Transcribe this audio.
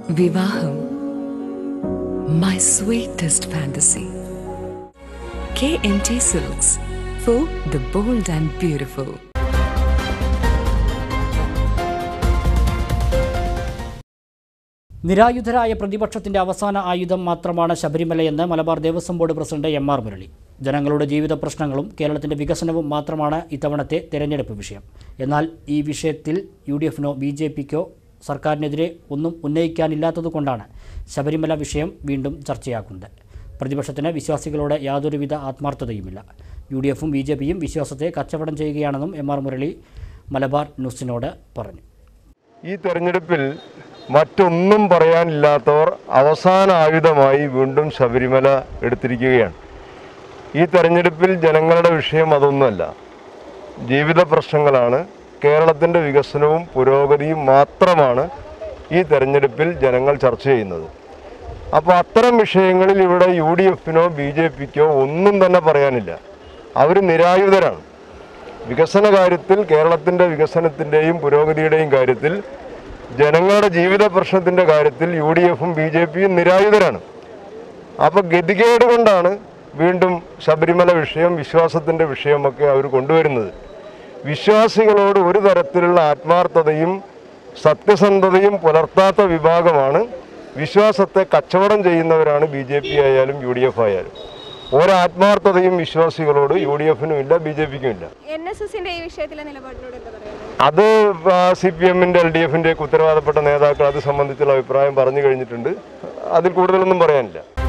വിവാഹം my sweetest fantasy K M T silks for the bold and beautiful നിരായുധരായ പ്രതിപക്ഷത്തിന്റെ അവസാന ആയുധം മാത്രമാണ് ശബരിമലയെന്ന് Malabar Devaswom board president M R Murali ജനങ്ങളുടെ ജീവിത പ്രശ്നങ്ങളും കേരളത്തിന്റെ വികസനവും മാത്രമാണ് ഇത്തവണത്തെ തെരഞ്ഞെടുപ്പ് വിഷയം എന്നാൽ ഈ വിഷയത്തിൽ യു ഡി എഫിനോ ബി ജെ പിക്കോ സർക്കാരിനെതിരെ ഒന്നും ഉന്നയിക്കാനില്ലാത്തതുകൊണ്ടാണ് ശബരിമല വിഷയം വീണ്ടും ചർച്ചയാക്കുന്നത് പ്രതിപക്ഷത്തിന് വിശ്വാസികളോട് യാതൊരുവിധ ആത്മാർത്ഥതയുമില്ല യു ഡി എഫും ബി ജെ പിയും വിശ്വാസത്തെ കച്ചവടം ചെയ്യുകയാണെന്നും എം ആർ മുരളി മലബാർ ന്യൂസിനോട് പറഞ്ഞു ഈ തെരഞ്ഞെടുപ്പിൽ മറ്റൊന്നും പറയാനില്ലാത്തവർ അവസാന ആയുധമായി വീണ്ടും ശബരിമല എടുത്തിരിക്കുകയാണ് ഈ തെരഞ്ഞെടുപ്പിൽ ജനങ്ങളുടെ വിഷയം അതൊന്നുമല്ല ജീവിത പ്രശ്നങ്ങളാണ് കേരളത്തിൻ്റെ വികസനവും പുരോഗതിയും മാത്രമാണ് ഈ തെരഞ്ഞെടുപ്പിൽ ജനങ്ങൾ ചർച്ച ചെയ്യുന്നത് അപ്പോൾ അത്തരം വിഷയങ്ങളിൽ ഇവിടെ യു ഡി എഫിനോ ബി ജെ പിക്കോ ഒന്നും തന്നെ പറയാനില്ല അവർ നിരായുധരാണ് വികസന കാര്യത്തിൽ കേരളത്തിൻ്റെ വികസനത്തിൻ്റെയും പുരോഗതിയുടെയും കാര്യത്തിൽ ജനങ്ങളുടെ ജീവിത പ്രശ്നത്തിൻ്റെ കാര്യത്തിൽ യു ഡി എഫും ബി ജെ പിയും നിരായുധരാണ് അപ്പോൾ ഗതികേട് കൊണ്ടാണ് വീണ്ടും ശബരിമല വിഷയം വിശ്വാസത്തിൻ്റെ വിഷയമൊക്കെ അവർ കൊണ്ടുവരുന്നത് വിശ്വാസികളോട് ഒരു തരത്തിലുള്ള ആത്മാർത്ഥതയും സത്യസന്ധതയും പുലർത്താത്ത വിഭാഗമാണ് വിശ്വാസത്തെ കച്ചവടം ചെയ്യുന്നവരാണ് ബി ജെ പി ആയാലും യു ഡി എഫ് ആയാലും ഒരാത്മാർത്ഥതയും വിശ്വാസികളോട് യു ഡി എഫിനും ഇല്ല ബി ജെ പിക്കും ഇല്ല എൻ എസ് എസിന്റെ ഈ വിഷയത്തിലെ നിലപാടിനോട് എന്താ പറയുന്നത് അത് സി പി എമ്മിൻ്റെ എൽ ഡി എഫിൻ്റെ ഉത്തരവാദപ്പെട്ട നേതാക്കൾ അത് സംബന്ധിച്ചുള്ള അഭിപ്രായം പറഞ്ഞു കഴിഞ്ഞിട്ടുണ്ട് അതിൽ കൂടുതലൊന്നും പറയാനില്ല